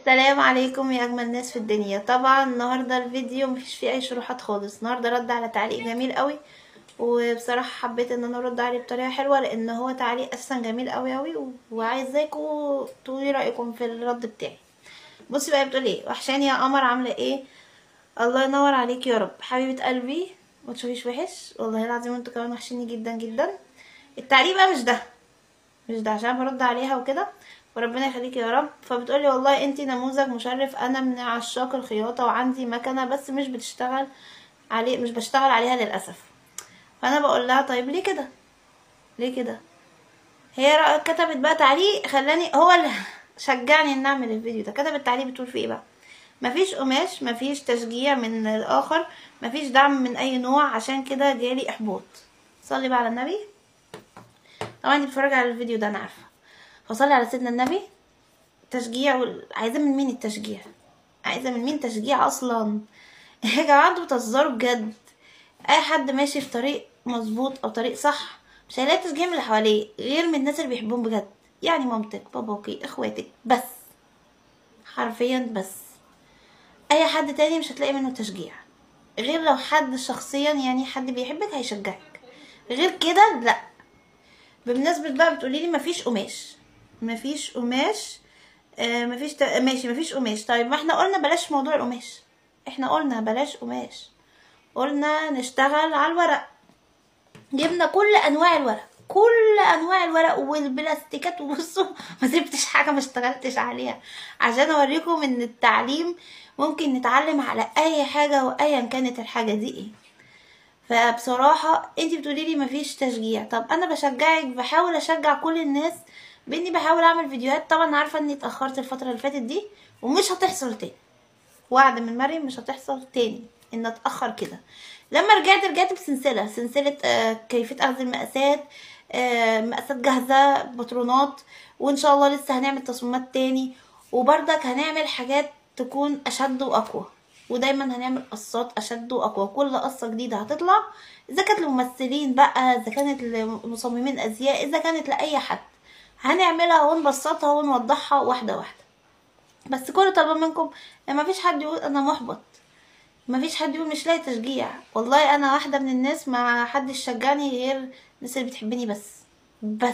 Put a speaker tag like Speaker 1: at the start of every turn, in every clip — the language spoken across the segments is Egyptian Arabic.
Speaker 1: السلام عليكم يا اجمل ناس في الدنيا طبعا النهارده الفيديو مفيش فيه اي شروحات خالص النهارده رد على تعليق جميل قوي وبصراحه حبيت ان انا ارد عليه بطريقه حلوه لان هو تعليق اساسا جميل قوي قوي وعايزاكم تقولي رايكم في الرد بتاعي بصي بقى بتقول ايه وحشاني يا قمر عامله ايه الله ينور عليك يا رب حبيبه قلبي ما تشوفيش وحش والله العظيم انتوا كمان وحشيني جدا جدا التعليق بقى مش ده مش ده عشان برد عليها وكده وربنا يخليكي يا رب فبتقولي والله انتي نموذج مشرف انا من عشاق الخياطه وعندي مكنه بس مش بتشتغل عليه مش بشتغل عليها للاسف فانا بقول لها طيب ليه كده ليه كده هي كتبت بقى تعليق خلاني هو اللي شجعني ان اعمل الفيديو ده كتبت تعليق بتقول فيه ايه بقى مفيش قماش مفيش تشجيع من الاخر مفيش دعم من اي نوع عشان كده جالي احباط صلي بقى على النبي طبعا انت بتتفرجي على الفيديو ده انا عارفه فصلي على سيدنا النبي تشجيع وال... عايزه من مين التشجيع عايزه من مين تشجيع اصلا يا جماعه انتوا بتهزروا بجد اي حد ماشي في طريق مظبوط او طريق صح مش هيلاقي تشجيع من اللي حواليه غير من الناس اللي بيحبوهم بجد يعني مامتك باباكي اخواتك بس حرفيا بس اي حد تاني مش هتلاقي منه تشجيع غير لو حد شخصيا يعني حد بيحبك هيشجعك غير كده لا بمناسبة بقى بتقولي لي مفيش قماش مفيش قماش آه مفيش ت... ماشي مفيش قماش طيب ما احنا قلنا بلاش موضوع القماش احنا قلنا بلاش قماش قلنا نشتغل على الورق جبنا كل انواع الورق كل انواع الورق والبلاستيكات وبصوا ما سبتش حاجه ما اشتغلتش عليها عشان اوريكم ان التعليم ممكن نتعلم على اي حاجه وايا كانت الحاجه دي ايه فبصراحة انتي بتقولي لي مفيش تشجيع طب انا بشجعك بحاول اشجع كل الناس باني بحاول اعمل فيديوهات طبعا عارفة اني اتأخرت الفترة اللي فاتت دي ومش هتحصل تاني وعد من مريم مش هتحصل تاني ان اتأخر كده لما رجعت رجعت بسلسلة سلسلة آه كيفية اخذ المقاسات آه مقاسات جاهزة باترونات وان شاء الله لسه هنعمل تصميمات تاني وبرضك هنعمل حاجات تكون اشد واقوى ودايما هنعمل قصات اشد واقوى كل قصه جديده هتطلع اذا كانت للممثلين بقى اذا كانت لمصممين ازياء اذا كانت لاي حد هنعملها ونبسطها ونوضحها واحده واحده بس كل طلب منكم ما فيش حد يقول انا محبط ما فيش حد يقول مش لاقي تشجيع والله انا واحده من الناس ما حدش شجعني غير الناس اللي بتحبني بس بس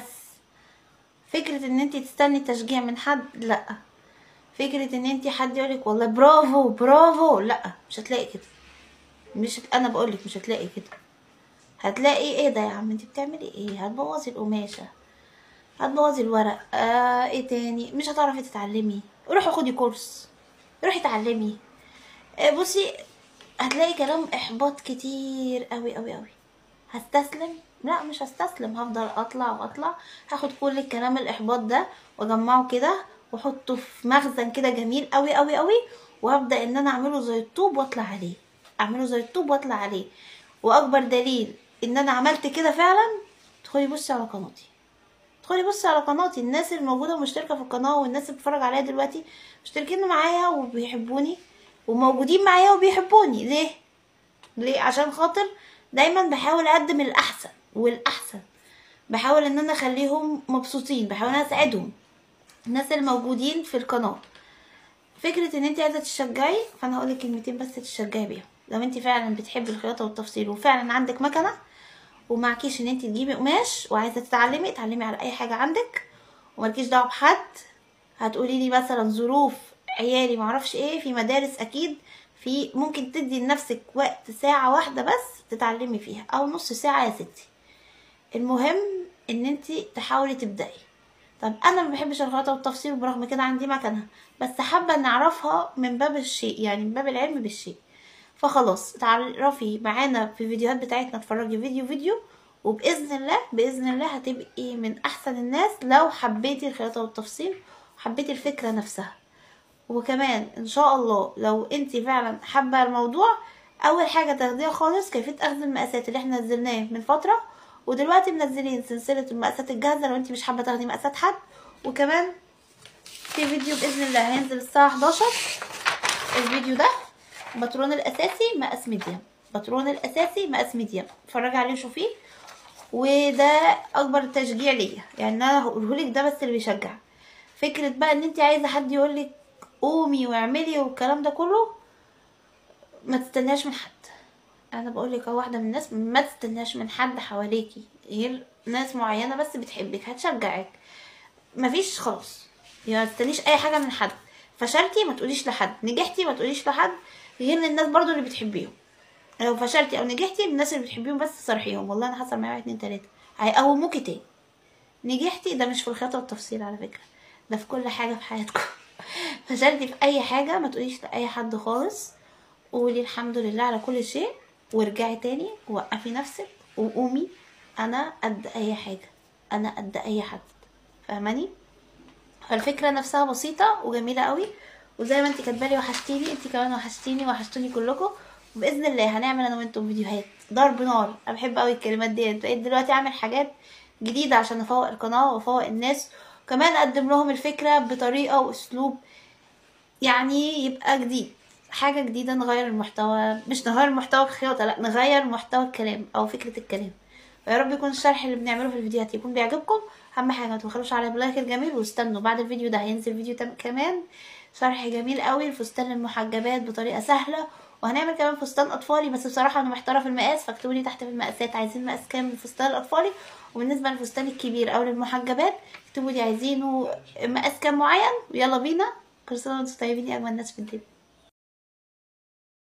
Speaker 1: فكره ان انت تستني تشجيع من حد لا فكرة ان انت حد يقولك والله برافو برافو لا مش هتلاقي كده مش انا بقولك مش هتلاقي كده هتلاقي ايه ده يا عم انت بتعملي ايه هتبوظي القماشة هتبوظي الورق آه ايه تاني مش هتعرفي تتعلمي روحي خدي كورس روحي اتعلمي آه بصي هتلاقي كلام احباط كتير قوي قوي قوي هستسلم لا مش هستسلم هفضل اطلع واطلع هاخد كل الكلام الاحباط ده واجمعه كده واحطه في مخزن كده جميل قوي قوي قوي وهبدا ان انا اعمله زي الطوب واطلع عليه اعمله زي الطوب واطلع عليه واكبر دليل ان انا عملت كده فعلا ادخلي بصي على قناتي ادخلي بصي على قناتي الناس الموجوده مشتركه في القناه والناس اللي بتتفرج عليا دلوقتي مشتركين معايا وبيحبوني وموجودين معايا وبيحبوني ليه ليه عشان خاطر دايما بحاول اقدم الاحسن والاحسن بحاول ان انا اخليهم مبسوطين بحاول اساعدهم الناس الموجودين في القناه فكره ان انت عايزه تشجعي فانا هقولك كلمتين بس تشجعي بيهم لو انت فعلا بتحبي الخياطه والتفصيل وفعلا عندك مكنه ومعكيش ان انت تجيبي قماش وعايزه تتعلمي اتعلمي على اي حاجه عندك ومالكيش دعوه بحد هتقولي لي مثلا ظروف عيالي معرفش ايه في مدارس اكيد في ممكن تدي لنفسك وقت ساعه واحده بس تتعلمي فيها او نص ساعه يا ستي المهم ان انت تحاولي تبداي طب انا ما بحبش الخياطه والتفصيل وبرغم كده عندي مكنه بس حابه نعرفها من باب الشيء يعني من باب العلم بالشيء فخلاص تعرفي معانا في الفيديوهات بتاعتنا اتفرجي فيديو فيديو وباذن الله باذن الله هتبقي من احسن الناس لو حبيتي الخياطه والتفصيل وحبيتي الفكره نفسها وكمان ان شاء الله لو انت فعلا حابه الموضوع اول حاجه تاخديها خالص كيفيه اخذ المقاسات اللي احنا نزلناه من فتره ودلوقتي منزلين سلسلة المقاسات الجاهزة لو انت مش حابة تاخدي مقاسات حد وكمان في فيديو بإذن الله هينزل الساعة 11 الفيديو ده باترون الأساسي مقاس ميديم باترون الأساسي مقاس ميديم اتفرجي عليه وشوفيه وده أكبر تشجيع ليا يعني أنا هقولهولك ده بس اللي بيشجع فكرة بقى ان انت عايزة حد يقولك قومي واعملي والكلام ده كله ما تستناش من حد انا بقول لك واحده من الناس ما تستناش من حد حواليكي غير ناس معينه بس بتحبك هتشجعك مفيش خلاص يعني ما تستنيش اي حاجه من حد فشلتي ما تقوليش لحد نجحتي ما تقوليش لحد غير للناس برضو اللي بتحبيهم لو فشلتي او نجحتي الناس اللي بتحبيهم بس صرحيهم والله انا حصل معايا واحد اتنين تلاته هيقوموكي تاني نجحتي ده مش في الخطة والتفصيل على فكرة ده في كل حاجة في حياتكم فشلتي في أي حاجة ما تقوليش لأي حد خالص قولي الحمد لله على كل شيء وارجعي تاني وقفي نفسك وقومي أنا قد أي حاجة أنا قد أي حد فاهماني فالفكرة نفسها بسيطة وجميلة قوي وزي ما انت كاتبالي وحشتيني انت كمان وحشتيني وحشتوني كلكم وباذن الله هنعمل انا وانتم فيديوهات ضرب نار انا بحب قوي الكلمات ديت بقيت دلوقتي اعمل حاجات جديدة عشان افوق القناة وافوق الناس وكمان اقدم لهم الفكرة بطريقة واسلوب يعني يبقى جديد حاجة جديدة نغير المحتوى مش نغير المحتوى بخياطة لا نغير محتوى الكلام او فكرة الكلام ويا رب يكون الشرح اللي بنعمله في الفيديوهات يكون بيعجبكم اهم حاجة ما تبخلوش على اللايك الجميل واستنوا بعد الفيديو ده هينزل فيديو تم- كمان شرح جميل قوي لفستان المحجبات بطريقة سهلة وهنعمل كمان فستان اطفالي بس بصراحة انا محتارة في المقاس فاكتبوا لي تحت في المقاسات عايزين مقاس كام للفستان الاطفالي وبالنسبة للفستان الكبير او للمحجبات اكتبوا لي عايزينه مقاس كام معين ويلا بينا كل سنة وانتم طيبين يا اجمل ناس في الدنيا